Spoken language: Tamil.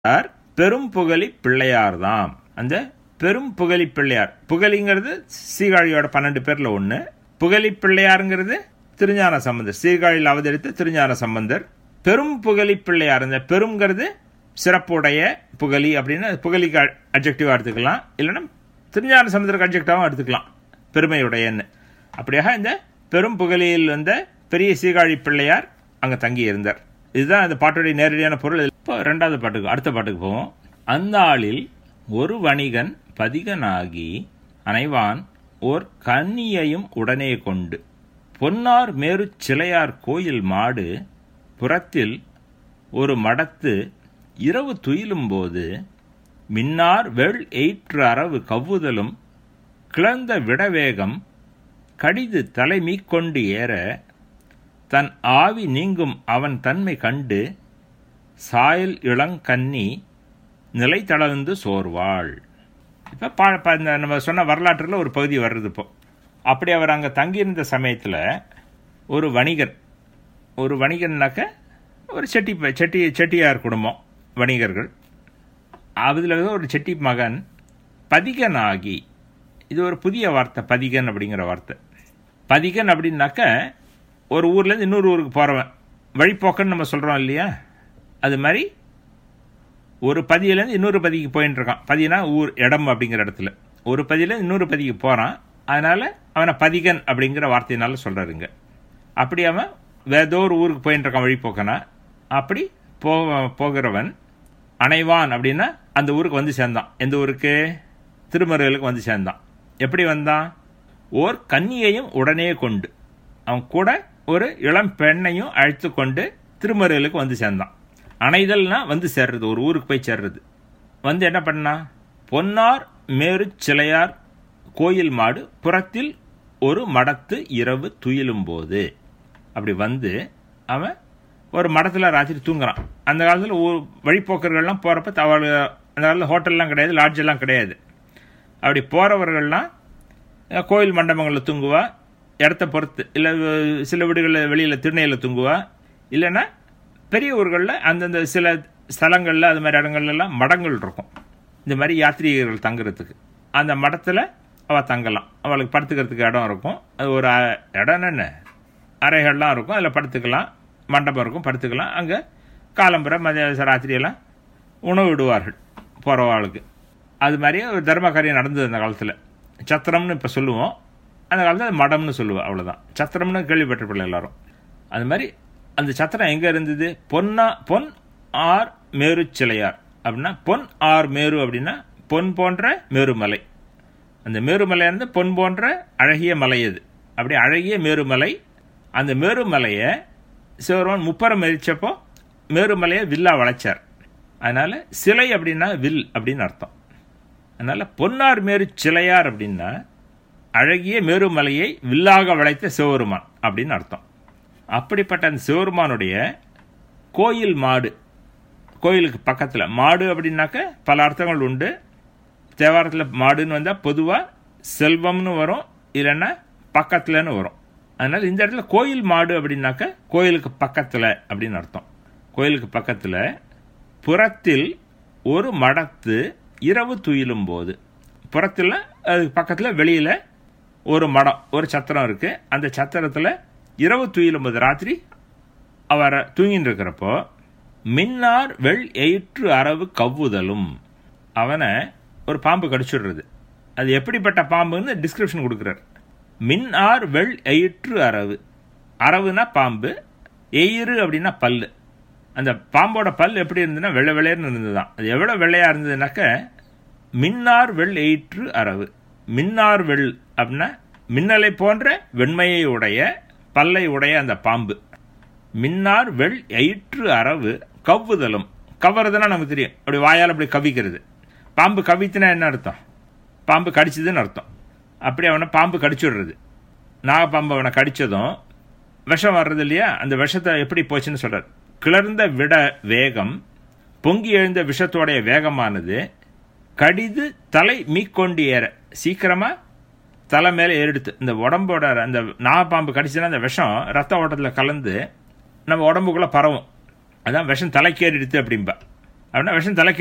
பிள்ளையார் பெரும் புகழி பிள்ளையார்தாம் அந்த பெரும் புகழி பிள்ளையார் புகழிங்கிறது சீகாழியோட பன்னெண்டு பேர்ல ஒண்ணு புகழி பிள்ளையாருங்கிறது திருஞான சம்பந்தர் சீர்காழியில் அவதரித்த திருஞான சம்பந்தர் பெரும் புகழி பிள்ளையார் இந்த பெரும்ங்கிறது சிறப்புடைய புகழி அப்படின்னு புகழிக்கு அப்ஜெக்டிவா எடுத்துக்கலாம் இல்லைன்னா திருஞான சமுதிரக்கு அப்ஜெக்டிவாகவும் எடுத்துக்கலாம் பெருமையுடையன்னு அப்படியாக இந்த பெரும் புகழியில் வந்த பெரிய சீகாழி பிள்ளையார் அங்க தங்கி இருந்தார் இதுதான் அந்த பாட்டுடைய நேரடியான பொருள் இப்போ ரெண்டாவது பாட்டுக்கு அடுத்த பாட்டுக்கு போவோம் அந்த ஆளில் ஒரு வணிகன் பதிகனாகி அனைவான் ஓர் கன்னியையும் உடனே கொண்டு பொன்னார் மேரு சிலையார் கோயில் மாடு புறத்தில் ஒரு மடத்து இரவு துயிலும்போது மின்னார் வெள் எயிற்று அரவு கவ்வுதலும் கிளர்ந்த விடவேகம் கடிது தலை மீக்கொண்டு ஏற தன் ஆவி நீங்கும் அவன் தன்மை கண்டு சாயல் இளங்கன்னி நிலை தளர்ந்து சோர்வாள் இப்போ பா ப- இந்த நம்ம சொன்ன வரலாற்றில் ஒரு பகுதி வர்றது இப்போ அப்படி அவர் அங்கே தங்கியிருந்த சமயத்தில் ஒரு வணிகர் ஒரு வணிகர்னாக்க ஒரு செட்டி ப- செட்டி செட்டியார் குடும்பம் வணிகர்கள் அதில் ஒரு செட்டி மகன் பதிகனாகி இது ஒரு புதிய வார்த்தை பதிகன் அப்படிங்கிற வார்த்தை பதிகன் அப்படின்னாக்க ஒரு ஊர்லேருந்து இன்னொரு ஊருக்கு போகிறவன் வழிப்போக்கன்னு நம்ம சொல்கிறோம் இல்லையா அது மாதிரி ஒரு பதியிலேருந்து இன்னொரு பதிக்கு போயின்னு இருக்கான் பதினா ஊர் இடம் அப்படிங்கிற இடத்துல ஒரு பதியிலேருந்து இன்னொரு பதிக்கு போகிறான் அதனால் அவனை பதிகன் அப்படிங்கிற வார்த்தையினால சொல்கிறாருங்க அப்படி அவன் வேற ஏதோ ஒரு ஊருக்கு போயின்னு இருக்கான் வழிப்போக்கனா அப்படி போ போகிறவன் அணைவான் அப்படின்னா அந்த ஊருக்கு வந்து சேர்ந்தான் எந்த ஊருக்கு திருமருகலுக்கு வந்து சேர்ந்தான் எப்படி வந்தான் ஓர் கன்னியையும் உடனே கொண்டு அவன் கூட ஒரு இளம் பெண்ணையும் அழைத்து கொண்டு திருமருகலுக்கு வந்து சேர்ந்தான் அணைதல்னா வந்து சேர்றது ஒரு ஊருக்கு போய் சேர்றது வந்து என்ன பண்ணா பொன்னார் மேரு சிலையார் கோயில் மாடு புறத்தில் ஒரு மடத்து இரவு துயிலும் போது அப்படி வந்து அவன் ஒரு மடத்தில் ராத்திரி தூங்குறான் அந்த காலத்தில் ஊர் வழிப்போக்கர்கள்லாம் போகிறப்ப தவறு அந்த காலத்தில் ஹோட்டல்லாம் கிடையாது லாட்ஜ் எல்லாம் கிடையாது அப்படி போகிறவர்கள்லாம் அஹ், கோயில் மண்டபங்களில் தூங்குவா இடத்த பொறுத்து இல்லை சில வீடுகளில் வெளியில் திருநெல்வேலியில் தூங்குவா இல்லைன்னா பெரிய ஊர்களில் அந்தந்த சில ஸ்தலங்களில் அது மாதிரி இடங்கள்லாம் மடங்கள் இருக்கும் இந்த மாதிரி யாத்ரீகர்கள் தங்குறதுக்கு அந்த மடத்தில் அவள் தங்கலாம் அவளுக்கு படுத்துக்கிறதுக்கு இடம் இருக்கும் அது ஒரு அ- இடம் என்ன அறைகள்லாம் இருக்கும் அதில் படுத்துக்கலாம் மண்டபம் இருக்கும் படுத்துக்கலாம் அங்கே காலம்புரை மதிய ராத்திரியெல்லாம் உணவு விடுவார்கள் போகிறவாளுக்கு அது மாதிரியே ஒரு தர்ம காரியம் நடந்தது அந்த காலத்தில் சத்திரம்னு இப்போ சொல்லுவோம் அந்த காலத்தில் அது மடம்னு சொல்லுவோம் அவ்வளோதான் சத்திரம்னு கேள்விப்பட்டிருப்பில்ல எல்லாரும் அது மாதிரி அந்த சத்திரம் எங்கே இருந்தது பொன்னா பொன் ஆர் மேரு சிலையார் அப்படின்னா பொன் ஆர் மேரு அப்படின்னா பொன் போன்ற மேருமலை அந்த மேருமலை இருந்து பொன் போன்ற அழகிய மலை அது அப்படி அழகிய மேருமலை அந்த மேருமலையை சிவருமன் முப்பரம் எரிச்சப்போ மேருமலையை வில்லா வளைச்சார் அதனால சிலை அப்படின்னா வில் அப்படின்னு அர்த்தம் அதனால பொன்னார் மேரு சிலையார் அப்படின்னா அழகிய மேருமலையை வில்லாக வளைத்த சிவருமான் அப்படின்னு அர்த்தம் அப்படிப்பட்ட அந்த சிவருமானுடைய கோயில் மாடு கோயிலுக்கு பக்கத்தில் மாடு அப்படின்னாக்க பல அர்த்தங்கள் உண்டு தேவாரத்தில் மாடுன்னு வந்தால் பொதுவாக செல்வம்னு வரும் இல்லைன்னா பக்கத்துலன்னு வரும் அதனால் இந்த இடத்துல கோயில் மாடு அப்படின்னாக்க கோயிலுக்கு பக்கத்தில் அப்படின்னு அர்த்தம் கோயிலுக்கு பக்கத்தில் புறத்தில் ஒரு மடத்து இரவு துயிலும் போது புறத்தில் அது பக்கத்தில் வெளியில் ஒரு மடம் ஒரு சத்திரம் இருக்குது அந்த சத்திரத்தில் இரவு துயிலும் போது ராத்திரி அவர் தூங்கிட்டு இருக்கிறப்போ மின்னார் வெள் எயிற்று அரவு கவ்வுதலும் அவனை ஒரு பாம்பு கடிச்சுடுறது அது எப்படிப்பட்ட பாம்புன்னு டிஸ்கிரிப்ஷன் கொடுக்குறார் மின்னார் வெள் எயிற்று அரவு அரவுனா பாம்பு எயிறு அப்படின்னா பல்லு அந்த பாம்போட பல் எப்படி இருந்ததுன்னா வெள்ளை வெள்ளையர்னு இருந்ததுதான் அது எவ்வளோ வெள்ளையாக இருந்ததுனாக்க மின்னார் வெள் எயிற்று அரவு மின்னார் வெள் அப்படின்னா மின்னலை போன்ற வெண்மையை உடைய பல்லை உடைய அந்த பாம்பு மின்னார் வெள் எயிற்று அரவு கவ்வுதலும் கவ்வுறதுன்னா நமக்கு தெரியும் அப்படி வாயால் அப்படி கவிக்கிறது பாம்பு கவித்துனா என்ன அர்த்தம் பாம்பு கடிச்சதுன்னு அர்த்தம் அப்படி அவனை பாம்பு கடிச்சுடுறது நாகப்பாம்பு அவனை கடிச்சதும் விஷம் வர்றது இல்லையா அந்த விஷத்தை எப்படி போச்சுன்னு சொல்றார் கிளர்ந்த விட வேகம் பொங்கி எழுந்த விஷத்தோடைய வேகமானது கடிது தலை மீக்கொண்டு ஏற சீக்கிரமா தலை மேலே ஏறிடுத்து இந்த உடம்போட அந்த நாகப்பாம்பு கடிச்சுன்னா அந்த விஷம் ரத்த ஓட்டத்தில் கலந்து நம்ம உடம்புக்குள்ள பரவும் அதான் விஷம் தலைக்கேறிடுத்து அப்படிம்பா அப்படின்னா விஷம் தலை